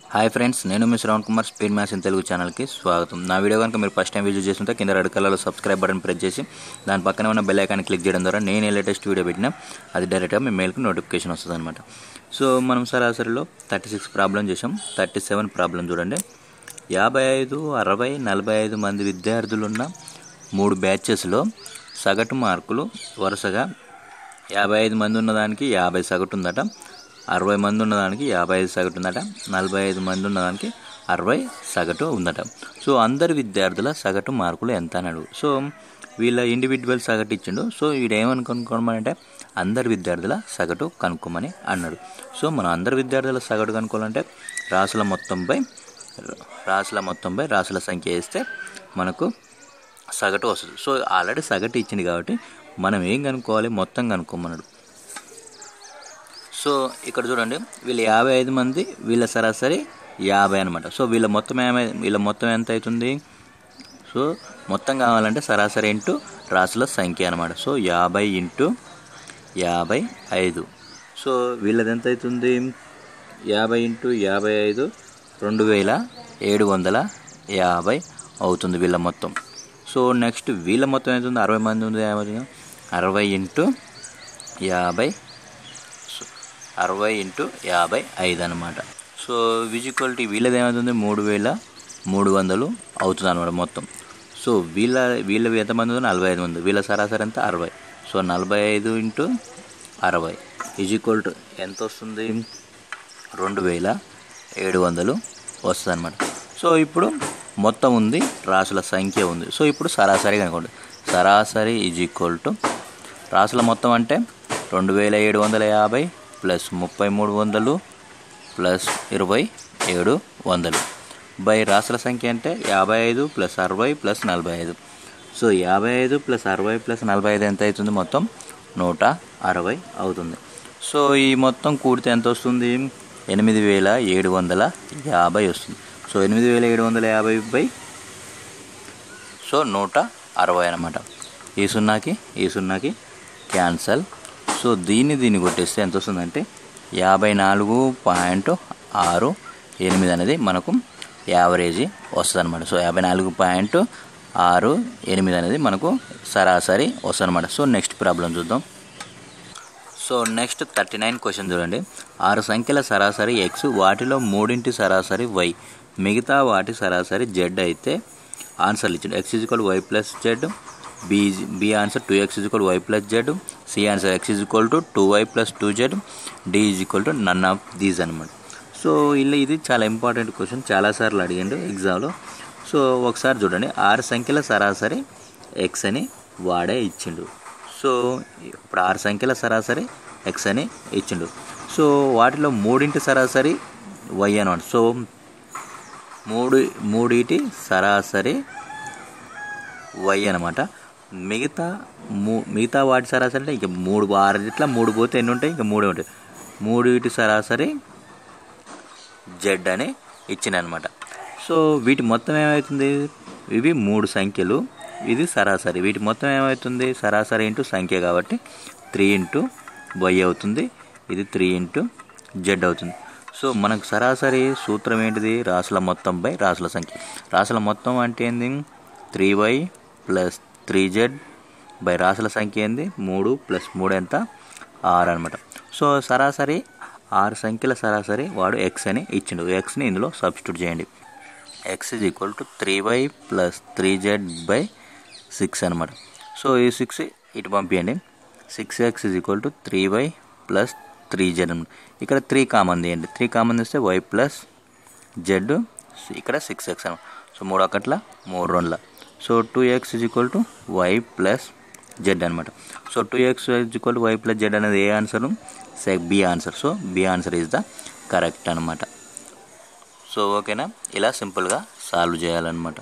hi friends నేను మీ Shravan Kumar speed maths in Telugu ఛానల్కి స్వాగతం నా వీడియో కనుక మీరు ఫస్ట్ టైం విజిట్ చేస్తుంటే కింద రెడ్ కలర్లో సబ్స్క్రైబ్ బటన్ ప్రెస్ చేసి దాని పక్కనే ఉన్న బెల్ ఐకాన్ క్లిక్ చేయడం ద్వారా నేను ఏ లేటెస్ట్ వీడియో పెట్టినా అది డైరెక్ట్గా మీ మెయిల్కి నోటిఫికేషన్ వస్తుంది అనమాట సో మనం సరాసరిలో థర్టీ సిక్స్ ప్రాబ్లం చేసాం థర్టీ సెవెన్ ప్రాబ్లం చూడండి యాభై ఐదు అరవై నలభై ఐదు మంది విద్యార్థులున్న మూడు బ్యాచెస్లో సగటు మార్కులు వరుసగా యాభై ఐదు మంది ఉన్నదానికి యాభై సగటు ఉందట అరవై మంది ఉన్నదానికి యాభై ఐదు సగటు ఉందట నలభై ఐదు మంది ఉన్నదానికి అరవై సగటు ఉందట సో అందరి విద్యార్థుల సగటు మార్కులు ఎంత అని అడుగు సో వీళ్ళ ఇండివిజువల్ సగటు ఇచ్చిండు సో వీడు ఏమని కనుక్కోమంటే అందరి విద్యార్థుల సగటు కనుక్కోమని అన్నాడు సో మనం అందరి విద్యార్థుల సగటు కనుక్కోవాలంటే రాసుల మొత్తంపై రాసుల మొత్తంపై రాసుల సంఖ్య వేస్తే మనకు సగటు వస్తుంది సో ఆల్రెడీ సగటు ఇచ్చింది కాబట్టి మనం ఏం కనుక్కోవాలి మొత్తం కనుక్కోమన్నాడు సో ఇక్కడ చూడండి వీళ్ళు యాభై ఐదు మంది వీళ్ళ సరాసరి యాభై అనమాట సో వీళ్ళ మొత్తం ఏమై వీళ్ళ మొత్తం ఎంత అవుతుంది సో మొత్తం కావాలంటే సరాసరి ఇంటూ రాసుల సంఖ్య అనమాట సో యాభై ఇంటూ యాభై ఐదు సో వీళ్ళది ఎంత అవుతుంది యాభై ఇంటూ యాభై ఐదు రెండు వేల ఏడు వందల యాభై అవుతుంది వీళ్ళ మొత్తం సో నెక్స్ట్ వీళ్ళ మొత్తం ఎంత ఉంది అరవై మంది ఉంది యాభై అరవై ఇంటూ యాభై సో అరవై ఇంటూ యాభై ఐదు అనమాట సో విజిక్వాలిటీ వీళ్ళది ఏమవుతుంది మూడు వేల మూడు వందలు అవుతుంది అనమాట మొత్తం సో వీళ్ళ వీళ్ళ ఎంతమంది ఉంది నలభై ఐదు మంది వీళ్ళ సరాసరి ఎంత అరవై సో నలభై ఐదు ఇంటూ అరవై ఈక్వల్ టు ఎంత వస్తుంది రెండు వేల ఏడు వందలు వస్తుంది అనమాట సో ఇప్పుడు మొత్తం ఉంది రాసుల సంఖ్య ఉంది సో ఇప్పుడు సరాసరి కనుకోండి సరాసరి ఈజ్ ఈక్వల్ టు రాసుల మొత్తం అంటే రెండు వేల ఏడు వందల యాభై ప్లస్ ముప్పై మూడు వందలు ప్లస్ ఇరవై ఏడు వందలు బై రాసుల సంఖ్య అంటే యాభై ఐదు ప్లస్ అరవై ప్లస్ నలభై ఐదు సో యాభై ఐదు ప్లస్ అరవై ప్లస్ నలభై ఐదు ఎంత అవుతుంది మొత్తం నూట అరవై అవుతుంది సో ఈ మొత్తం కూడితే ఎంత వస్తుంది ఎనిమిది వేల ఏడు వందల యాభై వస్తుంది సో ఎనిమిది వేల ఏడు వందల యాభై బై సో నూట అరవై అనమాట ఈ సున్నాకి ఈ సున్నాకి క్యాన్సల్ సో దీన్ని దీన్ని కొట్టేస్తే ఎంత వస్తుందంటే యాభై నాలుగు పాయింట్ ఆరు ఎనిమిది అనేది మనకు యావరేజీ వస్తుంది అనమాట సో యాభై నాలుగు పాయింట్ ఆరు ఎనిమిది అనేది మనకు సరాసరి వస్తుంది అనమాట సో నెక్స్ట్ ప్రాబ్లం చూద్దాం so next thirty nine question చూడండి ఆరు సంఖ్యల సరాసరి ఎక్స్ వాటిలో మూడింటి సరాసరి వై మిగతా వాటి సరాసరి జెడ్ అయితే ఆన్సర్లు ఇచ్చాడు X equal Y plus Z B B answer two X equal Y plus Z C answer X equal to two Y plus two Z D is equal to none of these అనమాట so ఇలా ఇది చాలా important question చాలాసార్లు అడిగాడు ఎగ్జామ్లో so ఒకసారి చూడండి ఆరు సంఖ్యల సరాసరి ఎక్స్ అని వాడే ఇచ్చిండు సో ఇప్పుడు ఆరు సంఖ్యల సరాసరి ఎక్స్ అని ఇచ్చిండు సో వాటిలో మూడింటి సరాసరి వై అనమాట సో మూడు మూడిటి సరాసరి వై అనమాట మిగతా మూ మిగతా వాటి సరాసరి అంటే ఇంక మూడు ఆరు ఇట్లా మూడు పోతే ఎన్ని ఉంటాయి ఇంకా మూడే ఉంటాయి మూడిటి సరాసరి జెడ్ అని ఇచ్చిన అనమాట సో వీటి మొత్తం ఏమవుతుంది ఇవి మూడు సంఖ్యలు ఇది సరాసరి వీటి మొత్తం ఏమవుతుంది సరాసరి ఇంటూ సంఖ్య కాబట్టి త్రీ ఇంటూ వై అవుతుంది ఇది త్రీ ఇంటూ జెడ్ అవుతుంది సో మనకు సరాసరి సూత్రం ఏంటిది రాసుల మొత్తం బై రాసుల సంఖ్య రాసుల మొత్తం అంటే ఏంది three Y plus three Z by రాసుల సంఖ్య ఏంది మూడు ప్లస్ మూడు ఎంత ఆరు అనమాట సో సరాసరి ఆరు సంఖ్యల సరాసరి వాడు ఎక్స్ అని ఇచ్చిండు ఎక్స్ని ఇందులో సబ్స్టిట్యూట్ చేయండి X is equal to three Y plus three Z by six అనమాట సో ఈ సిక్స్ ఇటు పంపించండి six X is equal to three Y plus three Z అనమాట ఇక్కడ త్రీ కామన్ తీయండి త్రీ కామన్ తీస్తే వై ప్లస్ జెడ్ ఇక్కడ సిక్స్ ఎక్స్ అనమాట సో మూడు ఒకట్ల మూడు రెండుల so two X is equal to Y plus Z అనమాట so two X is equal to Y plus Z అనేది A answer say B answer so B answer is the correct అనమాట so ఓకేనా ఇలా సింపుల్గా సాల్వ్ చేయాలన్నమాట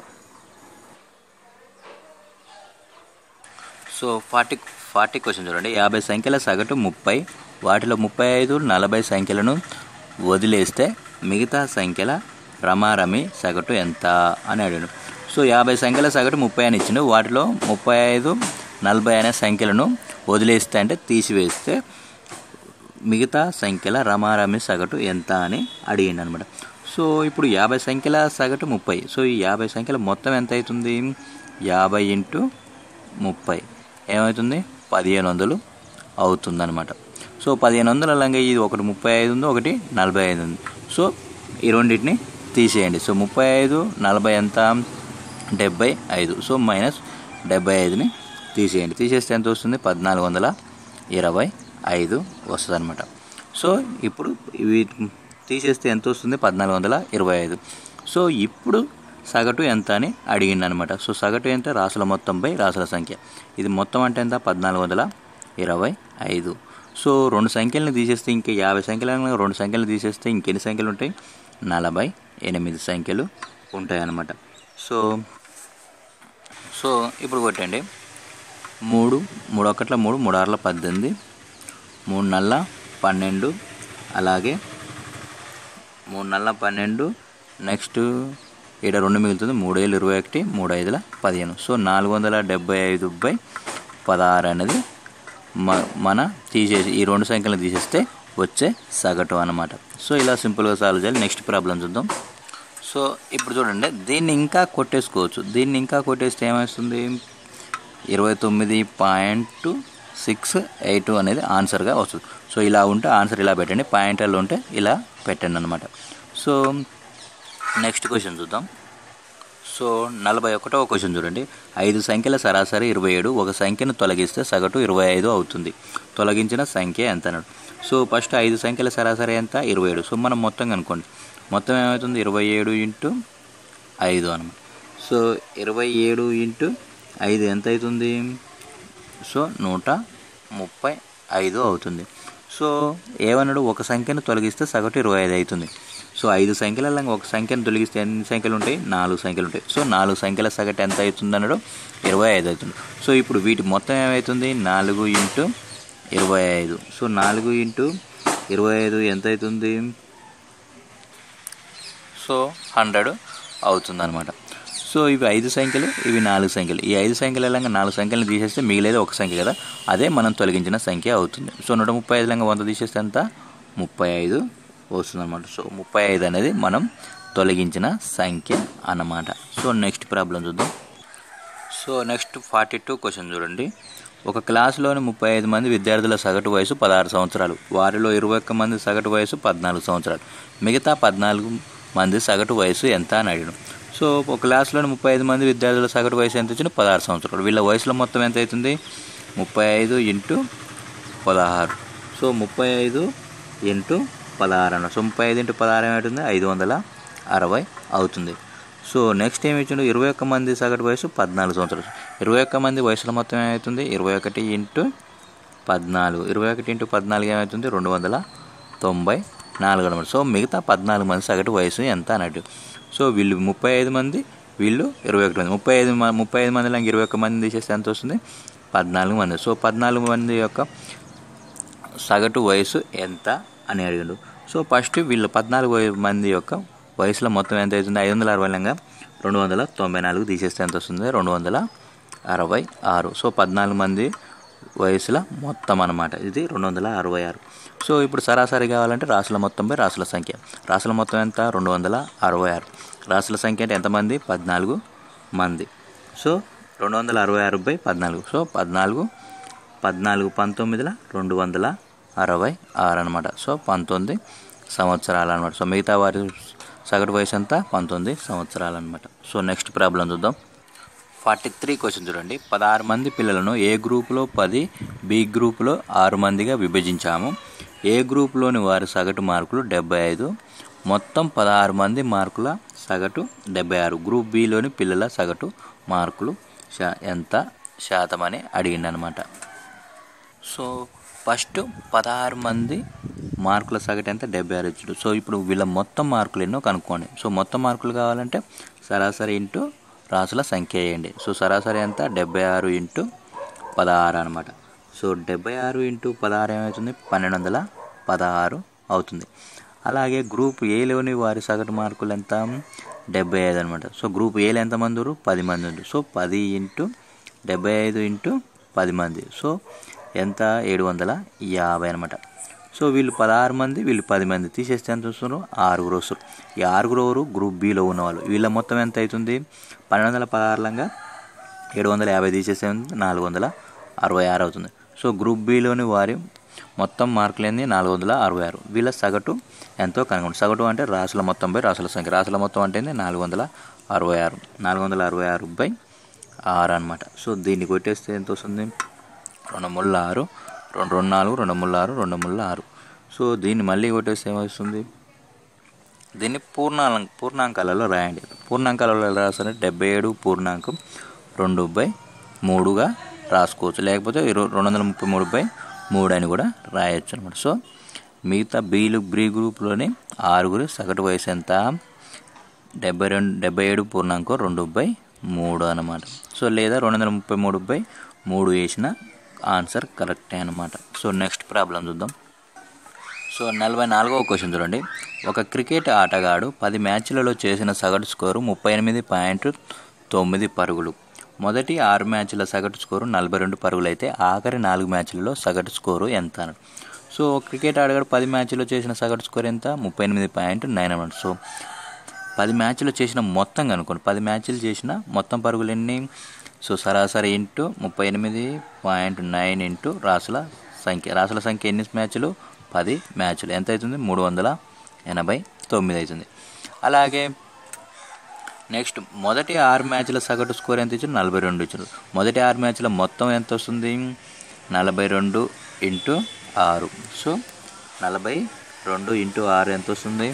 so forty forty question చూడండి యాభై సంఖ్యల సగటు ముప్పై వాటిలో ముప్పై ఐదు నలభై సంఖ్యలను వదిలేస్తే మిగతా సంఖ్యల రమారమి సగటు ఎంత అని అడిగాడు సో యాభై సంఖ్యల సగటు ముప్పై అని ఇచ్చిండు వాటిలో ముప్పై ఐదు నలభై అనే సంఖ్యలను వదిలేస్తే అంటే తీసివేస్తే మిగతా సంఖ్యల రమారమి సగటు ఎంత అని అడిగిండు అనమాట సో ఇప్పుడు యాభై సంఖ్యల సగటు ముప్పై సో ఈ యాభై సంఖ్యల మొత్తం ఎంత అవుతుంది యాభై ఇంటూ ముప్పై ఏమవుతుంది పదిహేను వందలు అవుతుందన్నమాట సో పదిహేను వందల అలాగే ఇది ఒకటి ముప్పై ఐదు ఉంది ఒకటి నలభై ఐదు ఉంది సో ఈ రెండింటిని తీసేయండి సో ముప్పై ఐదు నలభై ఎంత డెబ్బై ఐదు సో మైనస్ డెబ్బై ఐదుని తీసేయండి తీసేస్తే ఎంత వస్తుంది పద్నాలుగు వందల ఇరవై ఐదు వస్తుంది అనమాట సో ఇప్పుడు ఇవి తీసేస్తే ఎంత వస్తుంది పద్నాలుగు వందల ఇరవై ఐదు సో ఇప్పుడు సగటు ఎంత అని అడిగింది అనమాట సో సగటు ఎంత రాసుల మొత్తంపై రాసుల సంఖ్య ఇది మొత్తం అంటే ఎంత పద్నాలుగు వందల ఇరవై ఐదు సో రెండు సంఖ్యలను తీసేస్తే ఇంకా యాభై సంఖ్యలు రెండు సంఖ్యలు తీసేస్తే ఇంకెన్ని సంఖ్యలు ఉంటాయి నలభై ఎనిమిది సంఖ్యలు ఉంటాయి అన్నమాట సో సో ఇప్పుడు కొట్టండి మూడు మూడు ఒకట్ల మూడు మూడు ఆరుల పద్దెనిమిది మూడు నల్ల పన్నెండు అలాగే మూడు నల్ల పన్నెండు నెక్స్ట్ ఇక్కడ రెండు మిగులుతుంది మూడు వేలు ఇరవై ఒకటి మూడు ఐదుల పదిహేను సో నాలుగు వందల డెబ్బై ఐదు బై పదహారు అనేది మ మన తీసేసి ఈ రెండు సంఖ్యలు తీసేస్తే వచ్చే సగటు అన్నమాట సో ఇలా సింపుల్గా సాల్వ్ చేయాలి నెక్స్ట్ ప్రాబ్లం చూద్దాం సో ఇప్పుడు చూడండి దీన్ని ఇంకా కొట్టేసుకోవచ్చు దీన్ని ఇంకా కొట్టేస్తే ఏమవుతుంది ఇరవై తొమ్మిది పాయింట్ సిక్స్ ఎయిట్ అనేది ఆన్సర్గా వస్తుంది సో ఇలా ఉంటే ఆన్సర్ ఇలా పెట్టండి పాయింట్లు ఉంటే ఇలా పెట్టండి అనమాట సో నెక్స్ట్ క్వశ్చన్ చూద్దాం సో నలభై ఒకటవ క్వశ్చన్ చూడండి ఐదు సంఖ్యల సరాసరి ఇరవై ఏడు ఒక సంఖ్యను తొలగిస్తే సగటు ఇరవై ఐదు అవుతుంది తొలగించిన సంఖ్య ఎంత అన్నాడు సో ఫస్ట్ ఐదు సంఖ్యల సరాసరి ఎంత ఇరవై ఏడు సో మనం మొత్తం కనుక్కోండి మొత్తం ఏమవుతుంది ఇరవై ఏడు ఇంటూ ఐదు అనమాట సో ఇరవై ఏడు ఇంటూ ఐదు ఎంత అవుతుంది సో నూట ముప్పై ఐదు అవుతుంది సో ఏమన్నాడు ఒక సంఖ్యను తొలగిస్తే సగటు ఇరవై ఐదు అవుతుంది సో ఐదు సంఖ్యలలో ఒక సంఖ్యను తొలగిస్తే ఎన్ని సంఖ్యలు ఉంటాయి నాలుగు సంఖ్యలు ఉంటాయి సో నాలుగు సంఖ్యల సగటు ఎంత అవుతుంది అన్నాడు ఇరవై ఐదు అవుతుంది సో ఇప్పుడు వీటి మొత్తం ఏమవుతుంది నాలుగు ఇంటూ ఇరవై ఐదు సో నాలుగు ఇంటూ ఇరవై ఐదు ఎంత అవుతుంది సో హండ్రెడ్ అవుతుంది అనమాట సో ఇవి ఐదు సంఖ్యలు ఇవి నాలుగు సంఖ్యలు ఈ ఐదు సంఖ్యల లంగా నాలుగు సంఖ్యలను తీసేస్తే మిగిలేదు ఒక సంఖ్య కదా అదే మనం తొలగించిన సంఖ్య అవుతుంది సో నూట ముప్పై ఐదు లంగా వంద తీసేస్తే ఎంత ముప్పై ఐదు వస్తుంది అనమాట సో ముప్పై ఐదు అనేది మనం తొలగించిన సంఖ్య అన్నమాట సో నెక్స్ట్ ప్రాబ్లం చూద్దాం so next forty two question చూడండి ఒక క్లాసులోని ముప్పై ఐదు మంది విద్యార్థుల సగటు వయసు పదహారు సంవత్సరాలు వారిలో ఇరవై ఒక్క మంది సగటు వయసు పద్నాలుగు సంవత్సరాలు మిగతా పద్నాలుగు మంది సగటు వయసు ఎంత అని అడిగాను సో ఒక క్లాస్లోని ముప్పై ఐదు మంది విద్యార్థుల సగటు వయసు ఎంత వచ్చింది పదహారు సంవత్సరాలు వీళ్ళ వయసులో మొత్తం ఎంత అవుతుంది ముప్పై ఐదు ఇంటూ పదహారు సో ముప్పై ఐదు ఇంటూ పదహారు అన్న సో ముప్పై ఐదు ఇంటూ పదహారు ఏమవుతుంది ఐదు వందల అరవై అవుతుంది సో నెక్స్ట్ ఏమి ఇచ్చిండు ఇరవై ఒక్క మంది సగటు వయసు పద్నాలుగు సంవత్సరాలు ఇరవై ఒక్క మంది వయసులో మొత్తం ఏమవుతుంది ఇరవై ఒకటి ఇంటూ పద్నాలుగు ఇరవై ఒకటి ఇంటూ పద్నాలుగు ఏమవుతుంది రెండు వందల తొంభై నాలుగు అనమాట సో మిగతా పద్నాలుగు మంది సగటు వయసు ఎంత అన్నట్టు సో వీళ్ళు ముప్పై ఐదు మంది వీళ్ళు ఇరవై ఒకటి మంది ముప్పై ఐదు మ- ముప్పై ఐదు మందిలో ఇరవై ఒక్క మంది తీసేస్తే ఎంత వస్తుంది పద్నాలుగు మంది సో పద్నాలుగు మంది యొక్క సగటు వయసు ఎంత అని అడిగాడు సో ఫస్ట్ వీళ్ళు పద్నాలుగు వయ- మంది యొక్క వయసులో మొత్తం ఎంత అవుతుంది ఐదు వందల అరవై లంగా రెండు వందల తొంభై నాలుగు తీసేస్తే ఎంత వస్తుంది రెండు వందల అరవై ఆరు సో పద్నాలుగు మంది వయసుల మొత్తం అన్నమాట ఇది రెండు వందల అరవై ఆరు సో ఇప్పుడు సరాసరి కావాలంటే రాసుల మొత్తంపై రాసుల సంఖ్య రాసుల మొత్తం ఎంత రెండు వందల అరవై ఆరు రాసుల సంఖ్య అంటే ఎంతమంది పద్నాలుగు మంది సో రెండు వందల అరవై ఆరు బై పద్నాలుగు సో పద్నాలుగు పద్నాలుగు పంతొమ్మిదిల రెండు వందల అరవై ఆరు అనమాట సో పంతొమ్మిది సంవత్సరాలు అనమాట సో మిగతా వారి సగటు వయసు అంతా పంతొమ్మిది సంవత్సరాలు అనమాట సో నెక్స్ట్ ప్రాబ్లం చూద్దాం ఫార్టీ త్రీ క్వశ్చన్ చూడండి పదహారు మంది పిల్లలను ఏ గ్రూపులో పది బి గ్రూపులో ఆరు మందిగా విభజించాము ఏ గ్రూపులోని వారి సగటు మార్కులు డెబ్బై ఐదు మొత్తం పదహారు మంది మార్కుల సగటు డెబ్బై ఆరు గ్రూప్ బిలోని పిల్లల సగటు మార్కులు శా ఎంత శాతం అని అడిగిందనమాట సో ఫస్ట్ పదహారు మంది మార్కుల సగటు ఎంత డెబ్బై ఆరు ఇచ్చాడు సో ఇప్పుడు వీళ్ళ మొత్తం మార్కులు ఎన్నో కనుక్కోండి సో మొత్తం మార్కులు కావాలంటే సరాసరి ఇంటూ రాసుల సంఖ్య వేయండి సో సరాసరి ఎంత డెబ్బై ఆరు ఇంటూ పదహారు అనమాట సో డెబ్బై ఆరు ఇంటూ పదహారు ఏమవుతుంది పన్నెండు వందల పదహారు అవుతుంది అలాగే గ్రూప్ ఏలోని వారి సగటు మార్కులు ఎంత డెబ్బై ఐదు అనమాట సో గ్రూప్ ఏలో ఎంతమంది ఉన్నారు పది మంది ఉంది సో పది ఇంటూ డెబ్బై ఐదు ఇంటూ పది మంది సో ఎంత ఏడు వందల యాభై అనమాట సో వీళ్ళు పదహారు మంది వీళ్ళు పది మంది తీసేస్తే ఎంత వస్తున్నారు ఆరుగురు వస్తారు ఈ ఆరుగురు ఎవరు గ్రూప్ బిలో ఉన్నవాళ్ళు వీళ్ళ మొత్తం ఎంత అవుతుంది పన్నెండు వందల పదహారులంగా ఏడు వందల యాభై తీసేస్తే నాలుగు వందల అరవై ఆరు అవుతుంది సో గ్రూప్ బిలోని వారి మొత్తం మార్కులు ఏంది నాలుగు వందల అరవై ఆరు వీళ్ళ సగటు ఎంతో కనుగొండి సగటు అంటే రాసుల మొత్తం బై రాసుల సంఖ్య రాసుల మొత్తం అంటే ఏంది నాలుగు వందల అరవై ఆరు నాలుగు వందల అరవై ఆరు బై ఆరు అనమాట సో దీన్ని కొట్టేస్తే ఎంత వస్తుంది రెండు ముళ్ళ ఆరు రెండు రెండు నాలుగు రెండు ముళ్ళ ఆరు రెండు ముళ్ళ ఆరు సో దీన్ని మళ్ళీ కొట్టేస్తే ఏమొస్తుంది దీన్ని పూర్ణాల పూర్ణాంకాలలో రాయండి పూర్ణాంకాలలో ఎలా రాస్తారంటే డెబ్బై ఏడు పూర్ణాంకం రెండు బై మూడుగా రాసుకోవచ్చు లేకపోతే ఇరవై రెండు వందల ముప్పై మూడు బై మూడు అని కూడా రాయొచ్చు అనమాట సో మిగతా బీలు బీ గ్రూప్లోని ఆరుగురు సగటు వయసు ఎంత డెబ్బై రెండు డెబ్బై ఏడు పూర్ణాంకం రెండు బై మూడు అనమాట సో లేదా రెండు వందల ముప్పై మూడు బై మూడు వేసిన ఆన్సర్ కరెక్టే అనమాట సో నెక్స్ట్ ప్రాబ్లం చూద్దాం సో నలభై నాలుగవ క్వశ్చన్ చూడండి ఒక క్రికెట్ ఆటగాడు పది మ్యాచ్లలో చేసిన సగటు స్కోరు ముప్పై ఎనిమిది పాయింట్ తొమ్మిది పరుగులు మొదటి ఆరు మ్యాచ్ల సగటు స్కోరు నలభై రెండు పరుగులు అయితే ఆఖరి నాలుగు మ్యాచ్లలో సగటు స్కోరు ఎంత అన్నాడు సో క్రికెట్ ఆటగాడు పది మ్యాచ్లో చేసిన సగటు స్కోర్ ఎంత ముప్పై ఎనిమిది పాయింట్ నైన్ అన్నమాట సో పది మ్యాచ్లు చేసిన మొత్తం కనుక్కోండి పది మ్యాచ్లు చేసిన మొత్తం పరుగులు ఎన్ని సో సరాసరి ఇంటూ ముప్పై ఎనిమిది పాయింట్ నైన్ ఇంటూ రాసుల సంఖ్య రాసుల సంఖ్య ఎన్ని మ్యాచ్లు పది మ్యాచ్లు ఎంత అవుతుంది మూడు వందల ఎనభై తొమ్మిది అవుతుంది అలాగే నెక్స్ట్ మొదటి ఆరు మ్యాచ్ల సగటు స్కోర్ ఎంత ఇచ్చారు నలభై రెండు ఇచ్చారు మొదటి ఆరు మ్యాచ్ల మొత్తం ఎంత వస్తుంది నలభై రెండు ఇంటూ ఆరు సో నలభై రెండు ఇంటూ ఆరు ఎంత వస్తుంది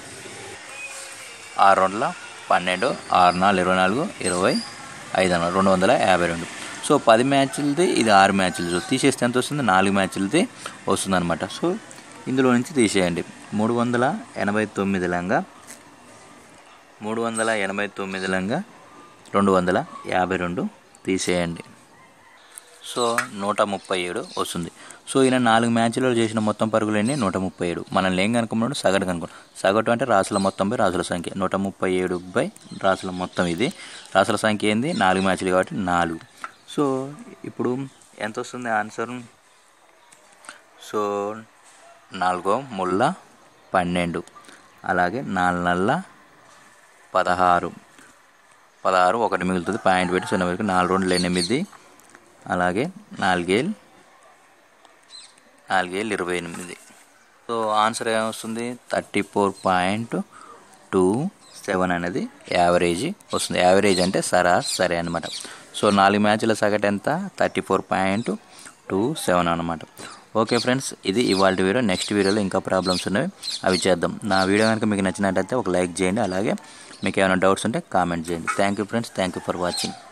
ఆరు రెండుల పన్నెండు ఆరు నాలుగు ఇరవై నాలుగు ఇరవై ఐదు అన్న రెండు వందల యాభై రెండు సో పది మ్యాచ్లది ఇది ఆరు మ్యాచ్లు తీసేస్తే ఎంత వస్తుంది నాలుగు మ్యాచ్లది వస్తుంది అనమాట సో ఇందులో నుంచి తీసేయండి మూడు వందల ఎనభై తొమ్మిది లంగా మూడు వందల ఎనభై తొమ్మిది లంగా రెండు వందల యాభై రెండు తీసేయండి సో నూట ముప్పై ఏడు వస్తుంది సో ఈయన నాలుగు మ్యాచ్లలో చేసిన మొత్తం పరుగులు ఎన్ని నూట ముప్పై ఏడు మనం ఏం కనుక్కున్నాడు సగటు కనుక్కున్నాం సగటు అంటే రాసుల మొత్తం బై రాసుల సంఖ్య నూట ముప్పై ఏడు బై రాసుల మొత్తం ఇది రాసుల సంఖ్య ఏంది నాలుగు మ్యాచ్లు కాబట్టి నాలుగు సో ఇప్పుడు ఎంత వస్తుంది ఆన్సర్ సో నాలుగో ముళ్ళ పన్నెండు అలాగే నాలుగు నెలల పదహారు పదహారు ఒకటి మిగులుతుంది పాయింట్ పెట్టి సున్నా వరకు నాలుగు రెండు ఎనిమిది అలాగే నాలుగేళ్ళు నాలుగేళ్ళు ఇరవై ఎనిమిది సో ఆన్సర్ ఏమొస్తుంది thirty four point two seven అనేది యావరేజ్ వస్తుంది యావరేజ్ అంటే సరాసరి అనమాట సో నాలుగు మ్యాచ్ల సగటు ఎంత thirty four point two seven అనమాట ఓకే ఫ్రెండ్స్ ఇది ఇవాళ వీడియో నెక్స్ట్ వీడియోలో ఇంకా ప్రాబ్లమ్స్ ఉన్నవి అవి చేద్దాం నా వీడియో కనుక మీకు నచ్చినట్టయితే ఒక లైక్ చేయండి అలాగే మీకు ఏమైనా డౌట్స్ ఉంటే కామెంట్ చేయండి thank you friends thank you for watching